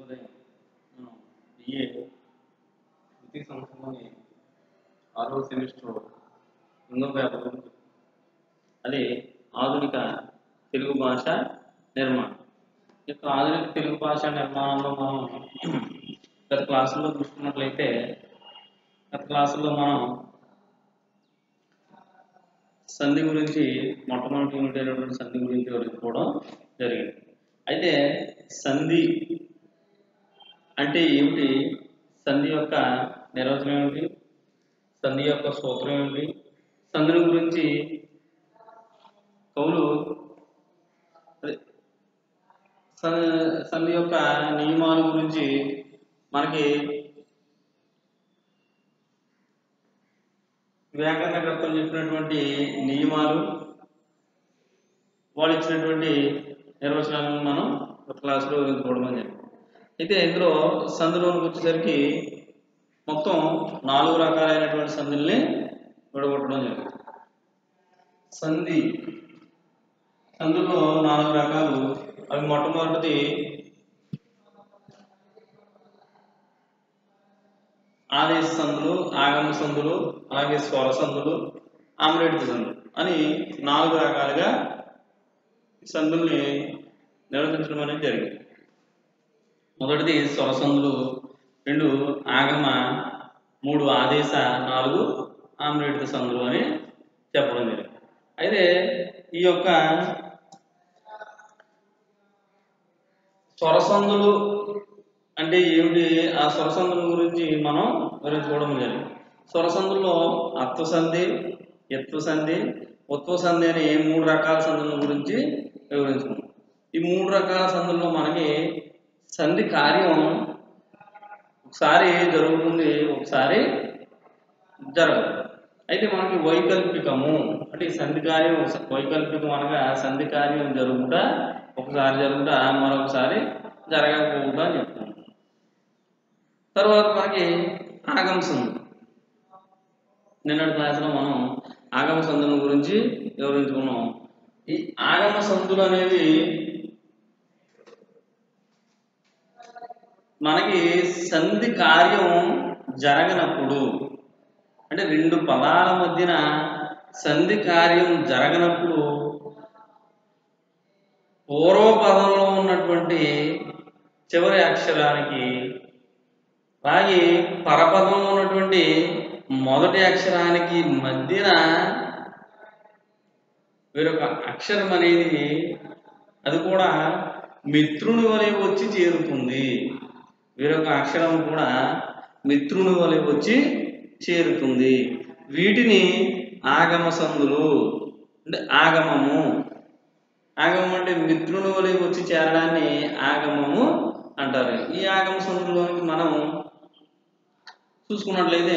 శుభోదయం మనం బిఏ ద్వితీయ సంవత్సరంలోని ఆరవ సెమిస్టర్ రెండో పేపర్ గురించి అది ఆధునిక తెలుగు భాష నిర్మాణం ఈ యొక్క ఆధునిక తెలుగు భాష నిర్మాణంలో మనం గత క్లాసుల్లో చూసుకున్నట్లయితే గత క్లాసుల్లో మనం సంధి గురించి మొట్టమొదటి యూనిట్ అయినటువంటి సంధి గురించి వివరించుకోవడం జరిగింది అయితే సంధి అంటే ఏమిటి సంధి యొక్క నిర్వచనం ఏమిటి సంధి యొక్క సూత్రం ఏమిటి సంధిని గురించి కవులు అదే, స- సంధి యొక్క నియమాల గురించి మనకి వ్యాకరణకర్తలు చెప్పినటువంటి నియమాలు వాళ్ళు ఇచ్చినటువంటి నిర్వచనాలను మనం ఒక క్లాసులో వివరించుకోవడం జరిగింది అయితే ఇందులో సంధిలోనికి వచ్చేసరికి మొత్తం నాలుగు రకాలైనటువంటి సంధుల్ని విడగొట్టడం జరిగింది సంధి సంధుల్లో నాలుగు రకాలు అవి మొట్టమొదటిది ఆదేశ సందులు ఆగమ సందులు అలాగే స్వర సందులు ఆమ్లెట్ సందులు అని నాలుగు రకాలుగా ఈ సందుల్ని నిర్వచించడం అనేది జరిగింది మొదటిది స్వర సందులు రెండు ఆగమ మూడు ఆదేశ నాలుగు ఆమ్లెట్ సందులు అని చెప్పడం జరిగింది అయితే ఈ యొక్క స్వరసందులు అంటే ఏమిటి ఆ స్వరసందుల గురించి మనం వివరించుకోవడం జరిగింది స్వరసందుల్లో అత్వసంధి ఎత్వసంధి ఉత్వసంధి అనే ఈ మూడు రకాల సందుల గురించి వివరించుకున్నాం ఈ మూడు రకాల సందుల్లో మనకి సంధి కార్యం ఒకసారి జరుగుతుంది ఒకసారి జరగదు అయితే మనకి వైకల్పికము అంటే ఈ సంధి కార్యం వైకల్పికం అనగా సంధి కార్యం జరుగుట ఒకసారి జరుగుట మరొకసారి జరగకపోవుట అని చెప్తాం తర్వాత మనకి ఆగమ సంధి నిన్నటి క్లాసులో మనం ఆగమ సంధుల గురించి వివరించుకున్నాం ఈ ఆగమ సంధులు అనేవి మనకి సంధి కార్యం జరగనప్పుడు అంటే రెండు పదాల మధ్యన సంధి కార్యం జరగనప్పుడు పూర్వపదంలో ఉన్నటువంటి చివరి అక్షరానికి అలాగే పరపదంలో ఉన్నటువంటి మొదటి అక్షరానికి మధ్యన వేరొక అక్షరం అనేది అది కూడా మిత్రుని వలె వచ్చి చేరుతుంది వేరొక అక్షరం కూడా మిత్రుని వలె వచ్చి చేరుతుంది వీటిని ఆగమ సందులు అంటే ఆగమము ఆగమం అంటే మిత్రుని వలె వచ్చి చేరడాన్ని ఆగమము అంటారు ఈ ఆగమ సందులోనికి మనం చూసుకున్నట్లయితే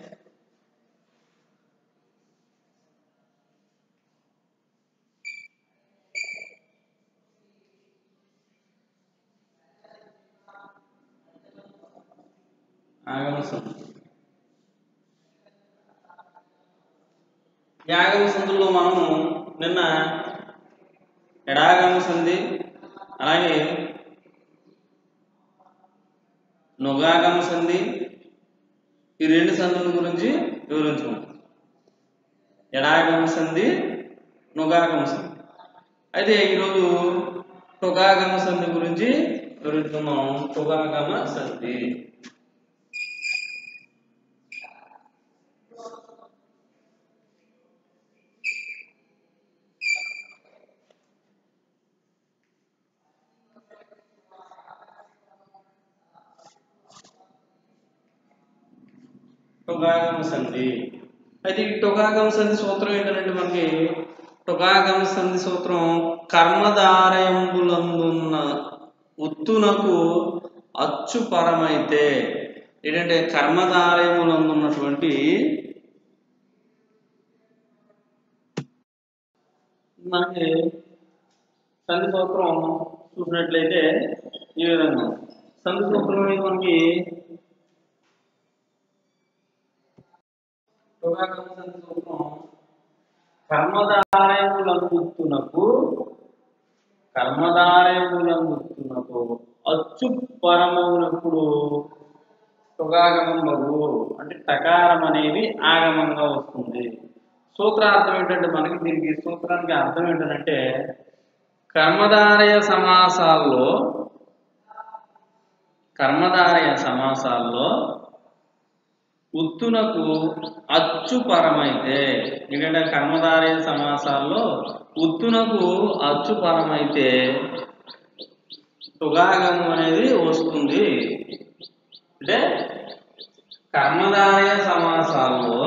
ఆగమ సంధి ఈ ఆగమ సంధుల్లో మనము నిన్న ఎడాగమ సంధి అలాగే నుగాగమ సంధి ఈ రెండు సంధుల గురించి వివరించుకున్నాం ఎడాగమ సంధి నుగాగమ సంధి అయితే ఈరోజు టుగాగమ సంధి గురించి వివరించుకున్నాం టుగాగమ సంధి టొగాగమ సంధి అయితే ఈ టొగాగమ సంధి సూత్రం ఏంటంటే మనకి టొగాగమ సంధి సూత్రం కర్మధారయంబులందున్న ఉత్తునకు అచ్చు పరమైతే ఏంటంటే కర్మధారయములందున్నటువంటి మనకి సంధి సూత్రం చూసినట్లయితే ఈ విధంగా సంధి సూత్రం అనేది మనకి సూత్రం కర్మధారయములందుతునకు కర్మధారయములందుతునకు అచ్చు అచ్చు పరమవునప్పుడు సుగాగమం బగు అంటే టకారం అనేది ఆగమంగా వస్తుంది సూత్రార్థం ఏంటంటే మనకి దీనికి సూత్రానికి అర్థం ఏంటంటే కర్మధారయ సమాసాల్లో కర్మధారయ సమాసాల్లో ఉత్తునకు అచ్చు పరమైతే ఏంటంటే కర్మధారయ సమాసాల్లో ఉత్తునకు అచ్చు పరమైతే సుగాగము అనేది వస్తుంది అంటే కర్మధారయ సమాసాల్లో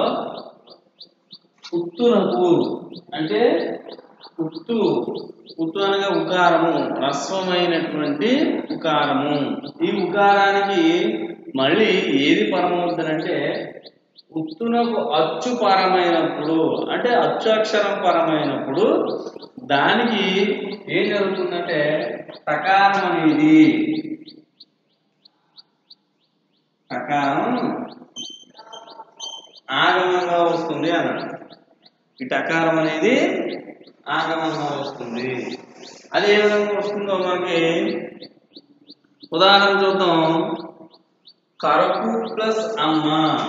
ఉత్తునకు అంటే ఉత్తు ఉత్తు అనగా ఉకారము రస్వమైనటువంటి ఉకారము ఈ ఉకారానికి మళ్ళీ ఏది పరమవుతుందంటే ఉత్తునకు అచ్చు పరమైనప్పుడు అంటే అచ్చు అక్షరం పరమైనప్పుడు దానికి ఏం జరుగుతుందంటే ప్రకారం అనేది ప్రకారం ఆగమంగా వస్తుంది అన్నాడు ఈ టకారం అనేది ఆగమంగా వస్తుంది అది ఏ విధంగా వస్తుందో మనకి ఉదాహరణ చూద్దాం కరకు ప్లస్ అమ్మ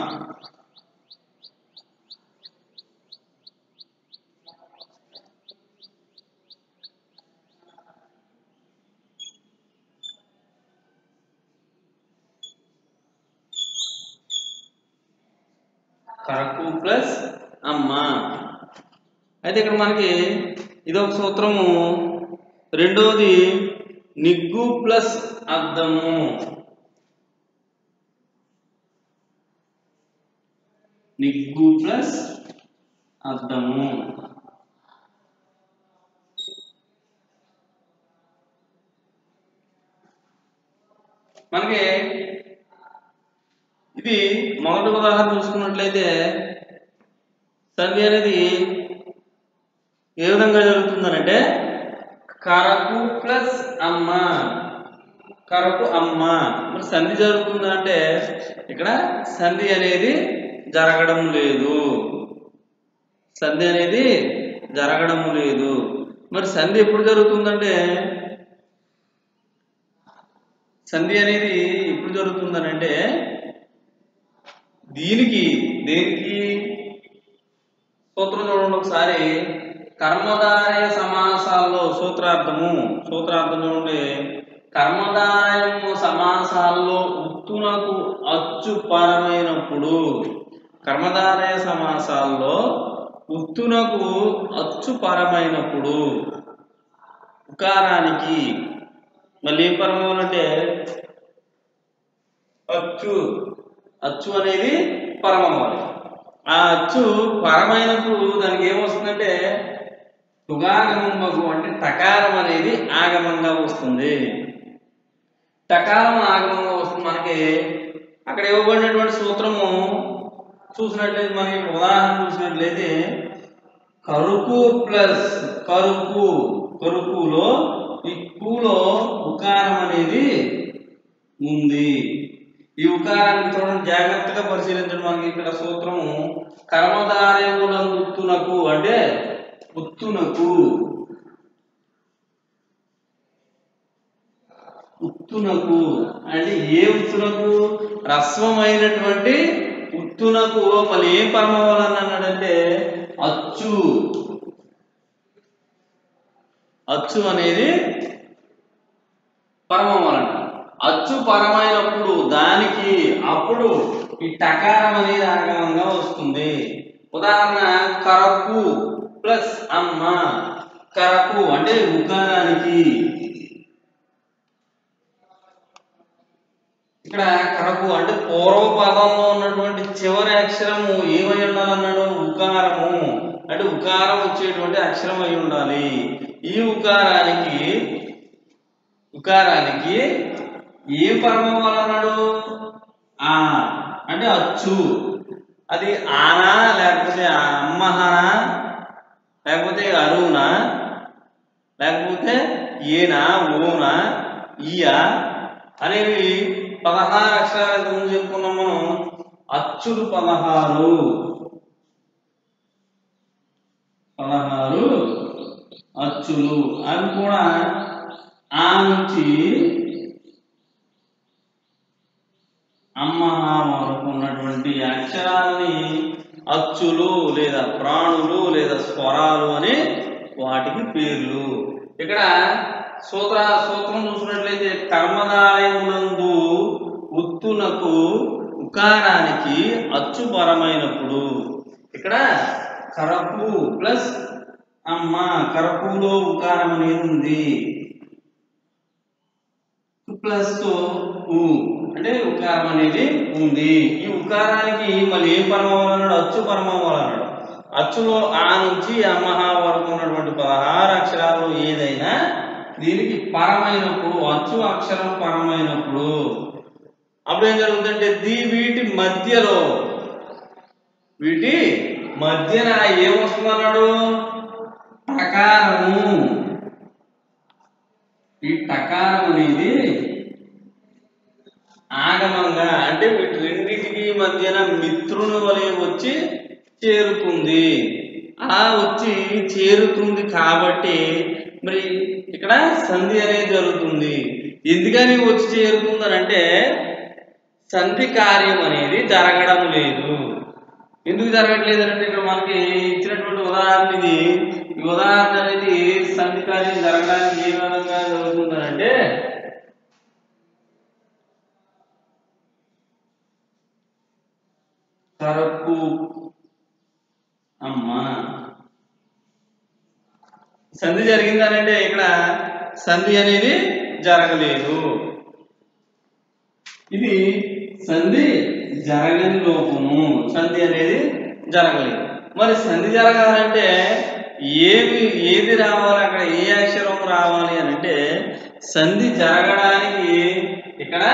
కరకు ప్లస్ అమ్మ అయితే ఇక్కడ మనకి ఇదొక సూత్రము రెండోది నిగ్గు ప్లస్ అద్దము నిగ్గు ప్లస్ అద్దము మనకి ఇది మొదటి ఉదాహరణ చూసుకున్నట్లయితే సంధి అనేది ఏ విధంగా జరుగుతుందనంటే కరకు ప్లస్ అమ్మ కరకు అమ్మ మరి సంధి జరుగుతుందంటే ఇక్కడ సంధి అనేది జరగడం లేదు సంధి అనేది జరగడం లేదు మరి సంధి ఎప్పుడు జరుగుతుందంటే సంధి అనేది ఎప్పుడు జరుగుతుందనంటే దీనికి దేనికి సూత్రం చూడండి ఒకసారి కర్మధారయ సమాసాల్లో సూత్రార్థము సూత్రార్థం చూడండి కర్మధారయము సమాసాల్లో ఉత్తునకు అచ్చు పరమైనప్పుడు కర్మధారయ సమాసాల్లో ఉత్తునకు అచ్చు పరమైనప్పుడు ఉకారానికి మళ్ళీ ఏం పరమవునంటే అచ్చు అచ్చు అనేది పరమవ్వాలి ఆ అచ్చు పరమైనప్పుడు దానికి ఏమొస్తుందంటే తుగాగమకు అంటే టకారం అనేది ఆగమంగా వస్తుంది టకారం ఆగమంగా వస్తుంది మనకి అక్కడ ఇవ్వబడినటువంటి సూత్రము చూసినట్లయితే మనకి ఉదాహరణ చూసినట్లయితే కరుకు ప్లస్ కరుకు కరుకులో ఈ కూలో ఉకారం అనేది ఉంది ఈ ఉకారాన్ని చూడండి జాగ్రత్తగా పరిశీలించండి మనకి ఇక్కడ సూత్రము కర్మధారయములందు ఉత్తునకు అంటే ఉత్తునకు ఉత్తునకు అంటే ఏ ఉత్తునకు రస్వమైనటువంటి ఉత్తునకు మళ్ళీ ఏం పరమవ్వాలని అన్నాడంటే అచ్చు అచ్చు అనేది పరమవ్వాలంట అచ్చు పరమైనప్పుడు దానికి అప్పుడు ఈ టకారం అనేది ఆగమంగా వస్తుంది ఉదాహరణ కరకు ప్లస్ అమ్మ కరకు అంటే ఉకారానికి ఇక్కడ కరకు అంటే పూర్వపదంలో ఉన్నటువంటి చివరి అక్షరము ఏమై ఉండాలన్నాడు ఉకారము అంటే ఉకారం వచ్చేటువంటి అక్షరం అయి ఉండాలి ఈ ఉకారానికి ఉకారానికి ఏ పరమం అన్నాడు ఆ అంటే అచ్చు అది ఆనా లేకపోతే అమ్మహానా లేకపోతే అరువునా లేకపోతే ఏనా ఓనా ఈయా అనేవి పదహారు అక్షరాలు ఇంతకు ముందు చెప్పుకున్నాం మనం అచ్చులు పదహారు పదహారు అచ్చులు అవి కూడా ఆ నుంచి అమ్మహ వరకు ఉన్నటువంటి అక్షరాలని అచ్చులు లేదా ప్రాణులు లేదా స్వరాలు అని వాటికి పేర్లు ఇక్కడ సూత్ర సూత్రం చూసినట్లయితే కర్మదాయమునందు ఉత్తునకు ఉకారానికి అచ్చు పరమైనప్పుడు ఇక్కడ కరపు ప్లస్ అమ్మ కరపులో ఉకారం అనేది ఉంది ప్లస్ ఉ అంటే ఉకారం అనేది ఉంది ఈ ఉకారానికి మళ్ళీ ఏం పరమం అన్నాడు అచ్చు పరమం అన్నాడు అచ్చులో ఆ నుంచి అమ్మహ వరకు ఉన్నటువంటి పదహారు అక్షరాలు ఏదైనా దీనికి పరమైనప్పుడు అచ్చు అక్షరం పరమైనప్పుడు అప్పుడు ఏం జరుగుతుందంటే దీ వీటి మధ్యలో వీటి మధ్యన ఏమొస్తుందన్నాడు టకారము ఈ టకారం అనేది ఆగమంగా అంటే వీటి రెండింటికి మధ్యన మిత్రుని వలె వచ్చి చేరుతుంది అలా వచ్చి చేరుతుంది కాబట్టి మరి ఇక్కడ సంధి అనేది జరుగుతుంది ఎందుకని వచ్చి చేరుతుంది అని అంటే సంధి కార్యం అనేది జరగడం లేదు ఎందుకు జరగట్లేదు అంటే ఇక్కడ మనకి ఇచ్చినటువంటి ఉదాహరణ ఇది ఈ ఉదాహరణ అనేది సంధి కార్యం జరగడానికి ఏ విధంగా జరుగుతుందంటే కరపు అమ్మ సంధి జరిగిందనంటే ఇక్కడ సంధి అనేది జరగలేదు ఇది సంధి జరగని లోపము సంధి అనేది జరగలేదు మరి సంధి జరగాలంటే ఏమి ఏది రావాలి అక్కడ ఏ అక్షరం రావాలి అని అంటే సంధి జరగడానికి ఇక్కడ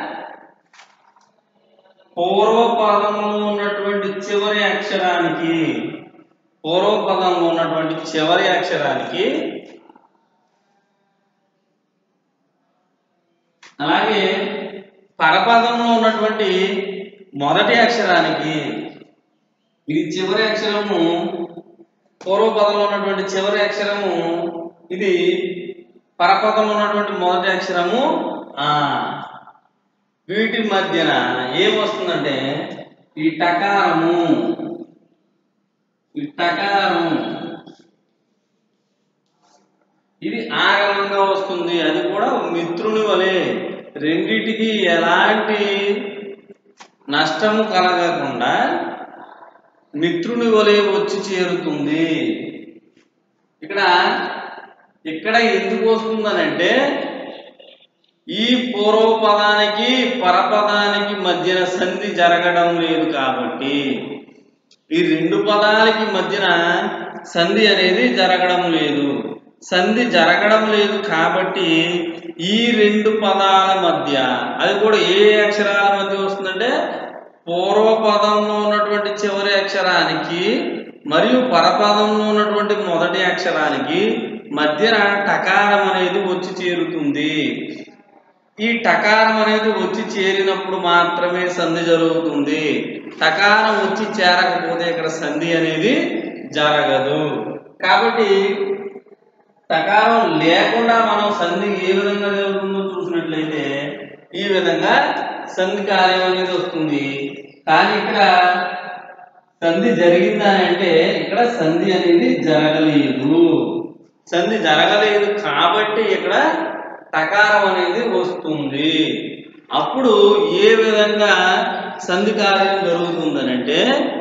పూర్వపదంలో ఉన్నటువంటి చివరి అక్షరానికి పూర్వపదంలో ఉన్నటువంటి చివరి అక్షరానికి అలాగే పరపదంలో ఉన్నటువంటి మొదటి అక్షరానికి ఇది చివరి అక్షరము పూర్వపదంలో ఉన్నటువంటి చివరి అక్షరము ఇది పరపదంలో ఉన్నటువంటి మొదటి అక్షరము ఆ వీటి మధ్యన ఏమొస్తుందంటే ఈ టకారము ఈ టకారం ఇది ఆగమంగా వస్తుంది అది కూడా మిత్రుని వలె రెండిటికి ఎలాంటి నష్టము కలగకుండా మిత్రుని వలె వచ్చి చేరుతుంది ఇక్కడ ఇక్కడ ఎందుకు వస్తుందనంటే ఈ పూర్వపదానికి పరపదానికి మధ్యన సంధి జరగడం లేదు కాబట్టి ఈ రెండు పదాలకి మధ్యన సంధి అనేది జరగడం లేదు సంధి జరగడం లేదు కాబట్టి ఈ రెండు పదాల మధ్య అది కూడా ఏ అక్షరాల మధ్య వస్తుందంటే పూర్వపదంలో ఉన్నటువంటి చివరి అక్షరానికి మరియు పరపదంలో ఉన్నటువంటి మొదటి అక్షరానికి మధ్యన టకారం అనేది వచ్చి చేరుతుంది ఈ టకారం అనేది వచ్చి చేరినప్పుడు మాత్రమే సంధి జరుగుతుంది టకారం వచ్చి చేరకపోతే ఇక్కడ సంధి అనేది జరగదు కాబట్టి టకారం లేకుండా మనం సంధి ఏ విధంగా జరుగుతుందో చూసినట్లయితే ఈ విధంగా సంధి కార్యం అనేది వస్తుంది కానీ ఇక్కడ సంధి జరిగిందా అంటే ఇక్కడ సంధి అనేది జరగలేదు సంధి జరగలేదు కాబట్టి ఇక్కడ టకారం అనేది వస్తుంది అప్పుడు ఏ విధంగా సంధి కార్యం జరుగుతుందనంటే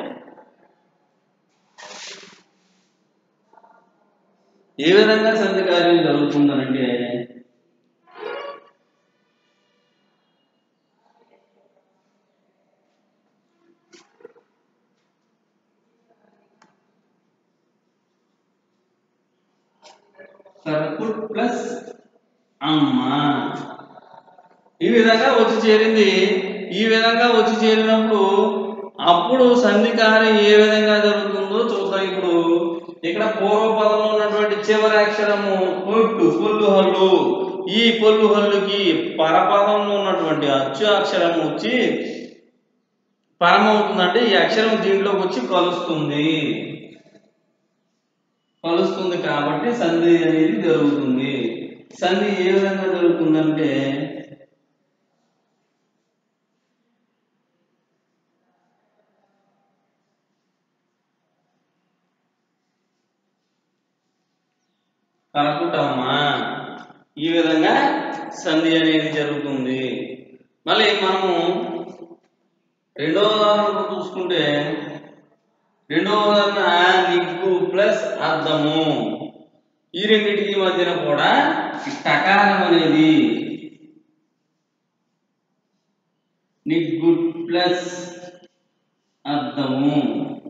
ఏ విధంగా సంధి కార్యం జరుగుతుందనంటే సర్కుట్ ప్లస్ అమ్మ ఈ విధంగా వచ్చి చేరింది ఈ విధంగా వచ్చి చేరినప్పుడు అప్పుడు సంధి కార్యం ఏ విధంగా జరుగుతుందో చూద్దాం ఇప్పుడు ఇక్కడ పూర్వపదంలో ఉన్నటువంటి చివరి అక్షరము పొట్టు పొల్లు హల్లు ఈ పొల్లు హల్లుకి పరపదంలో ఉన్నటువంటి అచ్చు అక్షరం వచ్చి పరమవుతుందంటే ఈ అక్షరం దీంట్లోకి వచ్చి కలుస్తుంది కలుస్తుంది కాబట్టి సంధి అనేది జరుగుతుంది సంధి ఏ విధంగా జరుగుతుందంటే కలకుటమ్మా ఈ విధంగా సంధి అనేది జరుగుతుంది మళ్ళీ మనము రెండో ఉదాహరణ చూసుకుంటే రెండో ఉదాహరణ నిగ్గు ప్లస్ అర్థము ఈ రెండింటికి మధ్యన కూడా ఈ టకారం అనేది నిగ్గు ప్లస్ అర్థము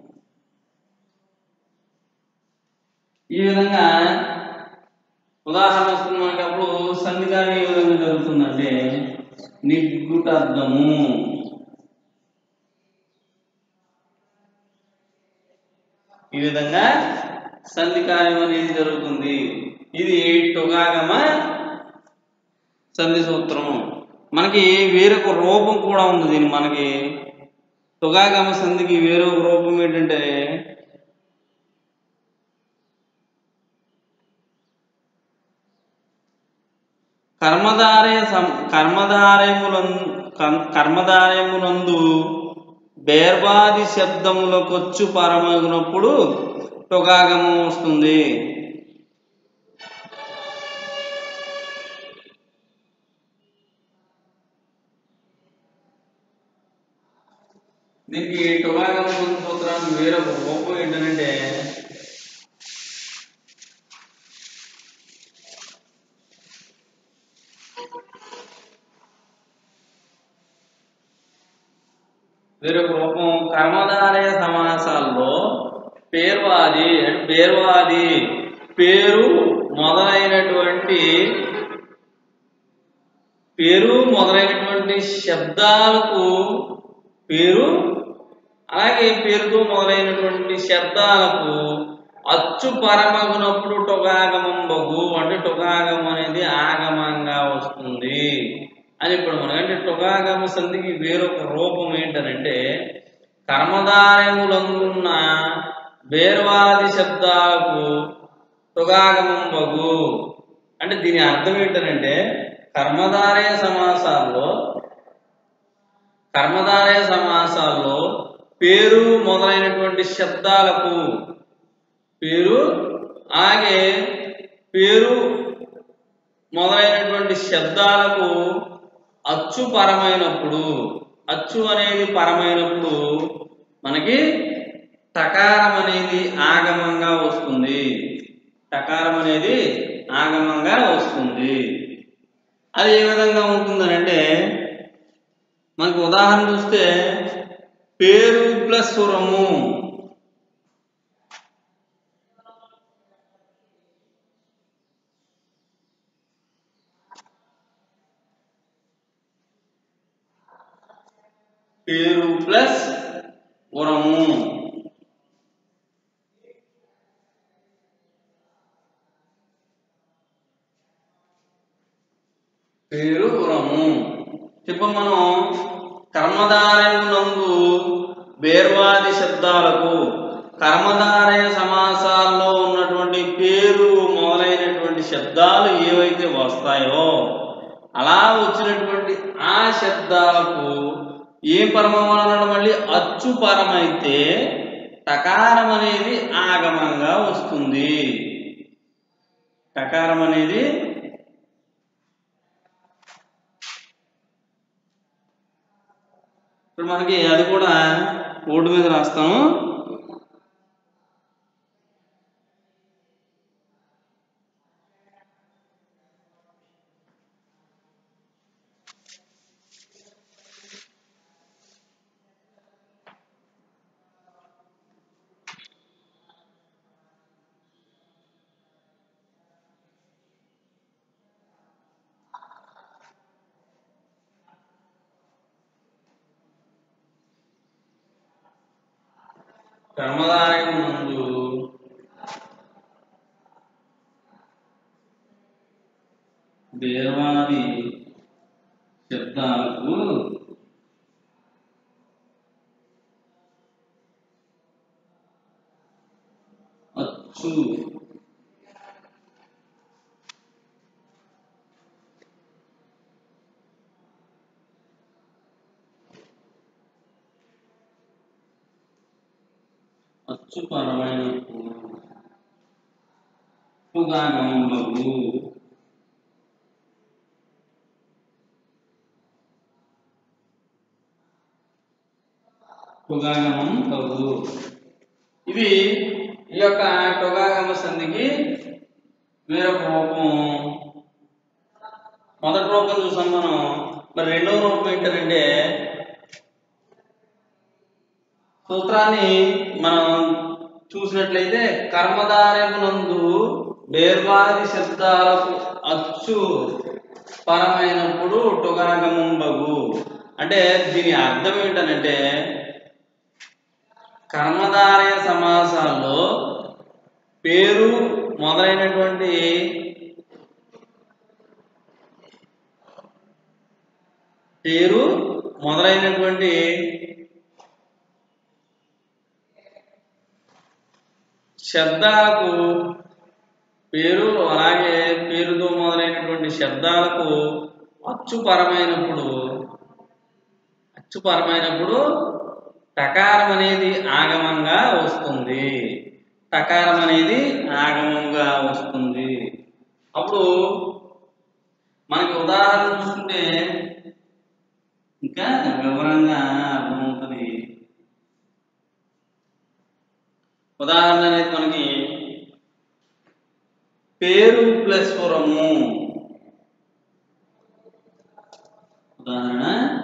ఈ విధంగా ఉదాహరణ వస్తుంది మనకి అప్పుడు సంధికారం ఏ విధంగా జరుగుతుందంటే నిగ్గుటర్థము ఈ విధంగా సంధి కార్యం అనేది జరుగుతుంది ఇది టొగాగమ సంధి సూత్రం మనకి వేరొక రూపం కూడా ఉంది దీని మనకి తుగాగమ సంధికి వేరొక రూపం ఏంటంటే కర్మధారయ సం కర్మధారయములందు కర్మధారయమునందు బేర్వాది శబ్దములకొచ్చు పరమగినప్పుడు టుగాగము వస్తుంది దీనికి టుగాగమ సూత్రానికి వేరొక రూపం ఏంటంటే వేరొక రూపం కర్మధారయ సమాసాల్లో పేర్వాది పేర్వాది పేరు మొదలైనటువంటి పేరు మొదలైనటువంటి శబ్దాలకు పేరు అలాగే పేరుతో మొదలైనటువంటి శబ్దాలకు అచ్చు పరమగునప్పుడు టొగాగమం బగు అంటే టొగాగమం అనేది ఆగమంగా వస్తుంది అని ఇప్పుడు మనం అంటే టొగాగమ సంధికి వేరొక రూపం ఏంటనంటే కర్మధారములందున్న వేర్వాది శబ్దాలకు టొగాగమం బగు అంటే దీని అర్థం ఏంటనంటే కర్మధారయ సమాసాల్లో కర్మధారయ సమాసాల్లో పేరు మొదలైనటువంటి శబ్దాలకు పేరు అలాగే పేరు మొదలైనటువంటి శబ్దాలకు అచ్చు పరమైనప్పుడు అచ్చు అనేది పరమైనప్పుడు మనకి టకారం అనేది ఆగమంగా వస్తుంది టకారం అనేది ఆగమంగా వస్తుంది అది ఏ విధంగా ఉంటుందనంటే మనకు ఉదాహరణ చూస్తే పేరు ప్లస్ సురము పేరు ప్లస్ ఉరము పేరు ఉరము ఇప్పుడు మనం కర్మధారయమునందు వేర్వాది శబ్దాలకు కర్మధారయ సమాసాల్లో ఉన్నటువంటి పేరు మొదలైనటువంటి శబ్దాలు ఏవైతే వస్తాయో అలా వచ్చినటువంటి ఆ శబ్దాలకు ఏ పరమం అనడం మళ్ళీ అచ్చు పరమైతే టకారం అనేది ఆగమంగా వస్తుంది టకారం అనేది ఇప్పుడు మనకి అది కూడా బోర్డు మీద రాస్తాను కర్మధారయం నందు దేవాది శబ్దాలకు అచ్చు అచ్చు పరమైనప్పుడు టుగాగమంబగు టుగాగమం బగు ఇది ఈ యొక్క టొగాగమ సంధికి వేరొక రూపం మొదటి రూపం చూసాం మనం మరి రెండో రూపం ఏంటంటే సూత్రాన్ని మనం చూసినట్లయితే కర్మధారమునందు వేర్వాది శబ్దాలకు అచ్చు పరమైనప్పుడు టుగాగమం బగు అంటే దీని అర్థం ఏంటనంటే కర్మధారయ సమాసాల్లో పేరు మొదలైనటువంటి పేరు మొదలైనటువంటి శబ్దాలకు పేరు అలాగే పేరుతో మొదలైనటువంటి శబ్దాలకు అచ్చుపరమైనప్పుడు అచ్చుపరమైనప్పుడు టకారం అనేది ఆగమంగా వస్తుంది టకారం అనేది ఆగమంగా వస్తుంది అప్పుడు మనకి ఉదాహరణ చూసుకుంటే ఇంకా వివరంగా అర్థమవుతుంది ఉదాహరణ అనేది మనకి పేరు ప్లస్ స్వరము ఉదాహరణ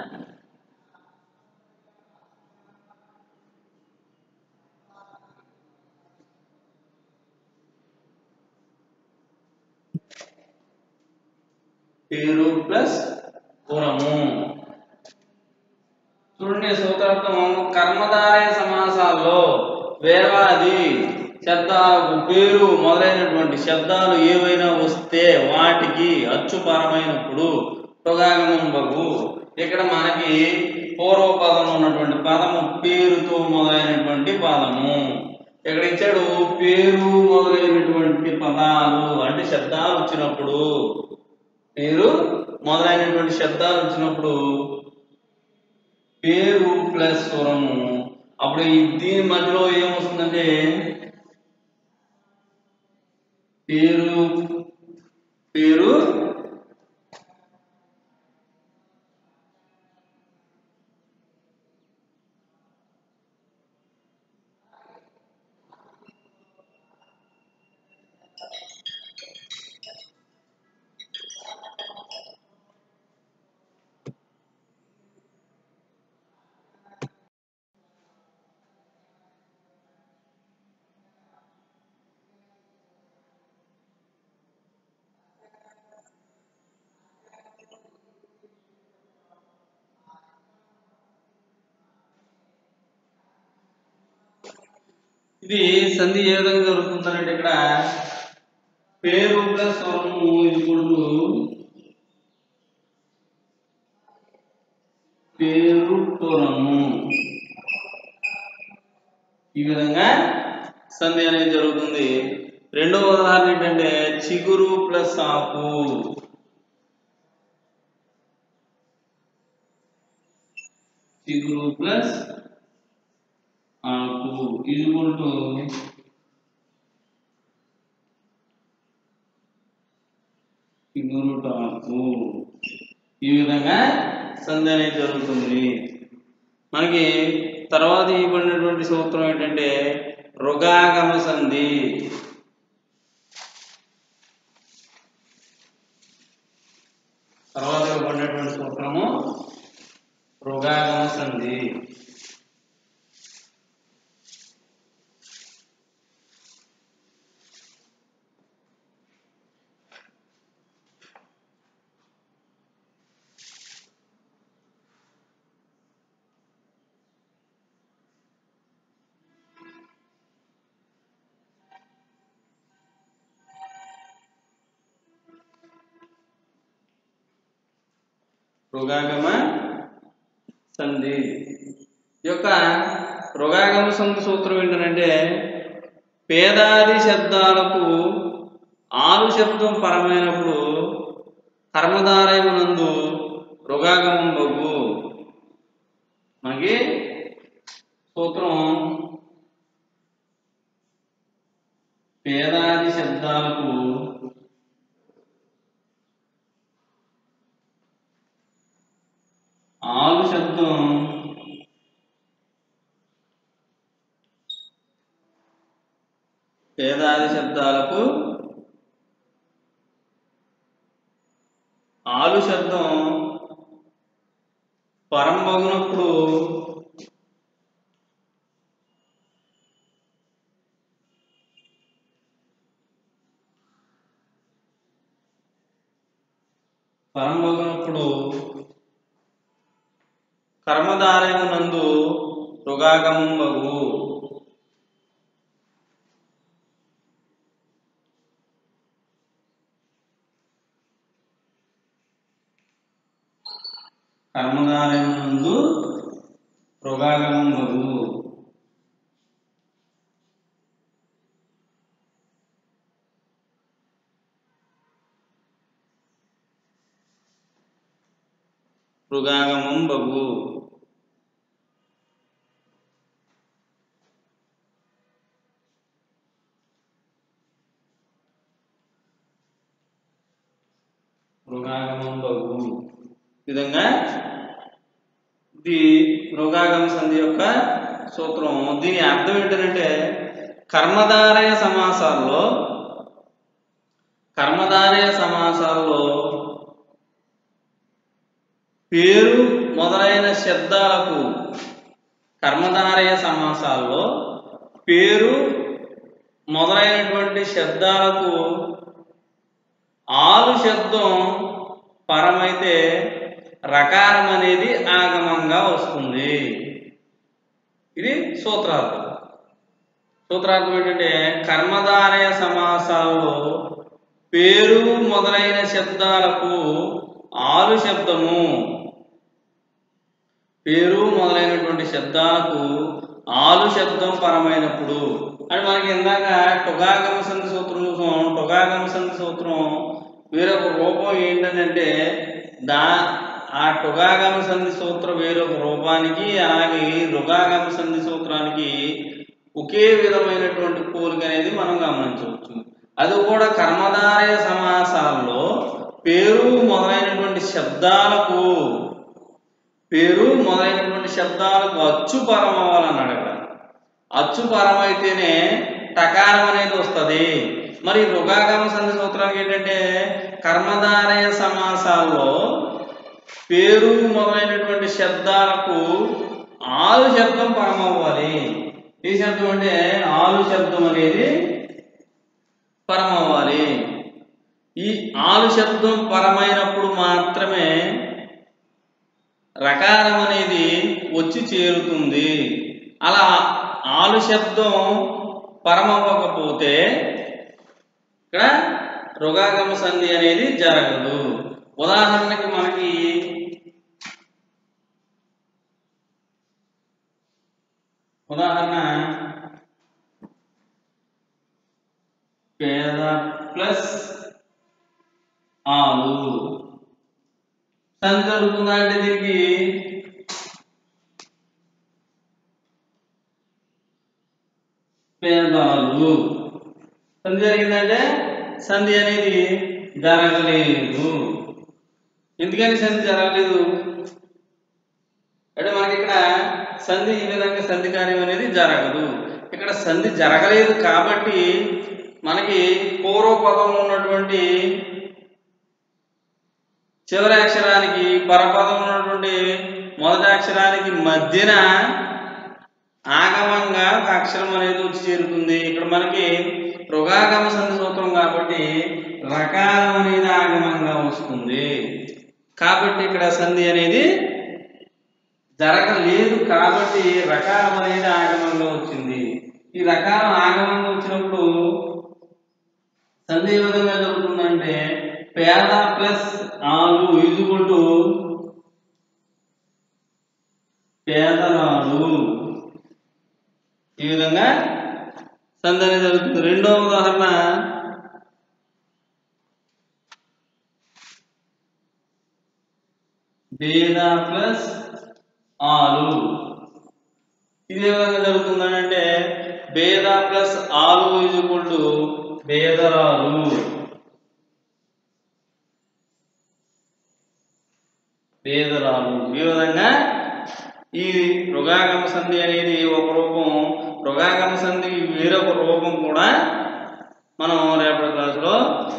పేరు ప్లస్ పురము చూడండి సూత్రార్థం కర్మధారయ సమాసాల్లో వేర్వాది శబ్దాలకు పేరు మొదలైనటువంటి శబ్దాలు ఏవైనా వస్తే వాటికి అచ్చుపరమైనప్పుడు టొగాగమంబగు ఇక్కడ మనకి పూర్వపదంలో ఉన్నటువంటి పదము పేరుతో మొదలైనటువంటి పదము ఇక్కడ ఇచ్చాడు పేరు మొదలైనటువంటి పదాలు అంటే శబ్దాలు వచ్చినప్పుడు పేరు మొదలైనటువంటి శబ్దాలు వచ్చినప్పుడు పేరు ప్లస్ స్వరము అప్పుడు ఈ దీని మధ్యలో ఏమొస్తుందంటే పేరు పేరు ఇది సంధి ఏ విధంగా జరుగుతుందంటే ఇక్కడ పేరు ప్లస్ స్వరము ఇప్పుడు పేరు పురము ఈ విధంగా సంధి అనేది జరుగుతుంది రెండవ ఉదాహరణ ఏంటంటే చిగురు ప్లస్ ఆకు చిగురు ప్లస్ ఆకు ఈక్వల్ టు చిగురు టాకు ఈ విధంగా సంధి అనేది జరుగుతుంది మనకి తర్వాత ఇవ్వబడినటువంటి సూత్రం ఏంటంటే రుగాగమ సంధి తర్వాత ఇవ్వబడినటువంటి సూత్రము రుగాగమ సంధి రుగాగమ సంధి ఈ యొక్క రుగాగమ సంధి సూత్రం ఏంటంటే పేదాది శబ్దాలకు ఆరు శబ్దం పరమైనప్పుడు కర్మధారయమునందు రుగాగమం బగు మనకి సూత్రం పేదాది శబ్ద శబ్దాలకు ఆలు శబ్దం పేదాది శబ్దాలకు ఆలు శబ్దం పరంబగునప్పుడు పరంబగునప్పుడు కర్మధారయమునందు రుగాగమంబగు కర్మధారయమునందు రుగాగమంబగు రుగాగమంబగు రుగాగమంబగు ఈ విధంగా ఇది రుగాగమ సంధి యొక్క సూత్రం దీని అర్థం ఏంటంటే కర్మధారయ సమాసాల్లో కర్మధారయ సమాసాల్లో పేరు మొదలైన శబ్దాలకు కర్మధారయ సమాసాల్లో పేరు మొదలైనటువంటి శబ్దాలకు ఆలు శబ్దం పరమైతే రకారం అనేది ఆగమంగా వస్తుంది ఇది సూత్రార్థం సూత్రార్థం ఏంటంటే కర్మధారయ సమాసాల్లో పేరు మొదలైన శబ్దాలకు ఆలు శబ్దము పేరు మొదలైనటువంటి శబ్దాలకు ఆలు శబ్దం పరమైనప్పుడు అంటే మనకి ఇందాక టొగాగమ సంధి సూత్రం చూసాం టొగాగమ సంధి సూత్రం వేరొక రూపం ఏంటంటే దా ఆ టొగాగమ సంధి సూత్రం వేరొక రూపానికి అలాగే రుగాగమ సంధి సూత్రానికి ఒకే విధమైనటువంటి పోలిక అనేది మనం గమనించవచ్చు అది కూడా కర్మధారయ సమాసాల్లో పేరు మొదలైనటువంటి శబ్దాలకు పేరు మొదలైనటువంటి శబ్దాలకు అచ్చు పరం అవ్వాలన్నాడు ఇక్కడ అచ్చు పరం అయితేనే టకారం అనేది వస్తుంది మరి రుగాగమ సంధి సూత్రానికి ఏంటంటే కర్మధారయ సమాసాల్లో పేరు మొదలైనటువంటి శబ్దాలకు ఆలు శబ్దం పరం అవ్వాలి ఈ శబ్దం అంటే ఆలు శబ్దం అనేది పరం అవ్వాలి ఈ ఆలు శబ్దం పరమైనప్పుడు మాత్రమే రకారం అనేది వచ్చి చేరుతుంది అలా ఆలు శబ్దం పరమవ్వకపోతే ఇక్కడ రుగాగమ సంధి అనేది జరగదు ఉదాహరణకి మనకి ఉదాహరణ పేద ప్లస్ ఆలు సంధి జరుగుతుందా అంటే దీనికి పేదాలు సంధి జరిగిందంటే సంధి అనేది జరగలేదు ఎందుకని సంధి జరగలేదు అంటే మనకి ఇక్కడ సంధి ఈ విధంగా సంధి కార్యం అనేది జరగదు ఇక్కడ సంధి జరగలేదు కాబట్టి మనకి పూర్వపదంలో ఉన్నటువంటి చివరి అక్షరానికి పరపదంలో ఉన్నటువంటి మొదటి అక్షరానికి మధ్యన ఆగమంగా ఒక అక్షరం అనేది వచ్చి చేరుతుంది ఇక్కడ మనకి రుగాగమ సంధి సూత్రం కాబట్టి రకారం అనేది ఆగమంగా వస్తుంది కాబట్టి ఇక్కడ సంధి అనేది జరగలేదు కాబట్టి రకారం అనేది ఆగమంగా వచ్చింది ఈ రకారం ఆగమంగా వచ్చినప్పుడు సంధి ఏ విధంగా జరుగుతుందంటే పేద ప్లస్ ఆలు ఈజుకుంటూ టు పేదరాలు ఈ విధంగా సంధి అనేది జరుగుతుంది రెండవ ఉదాహరణ భేద ప్లస్ ఆలు ఇది ఏ విధంగా జరుగుతుందని అంటే భేద ప్లస్ ఆలు ఈజ్వల్ టు భేదరాలు భేదరాలు ఈ విధంగా ఈ రుగాగమ సంధి అనేది ఒక రూపం రుగాగమ సంధికి వేరొక రూపం కూడా మనం రేపటి క్లాసులో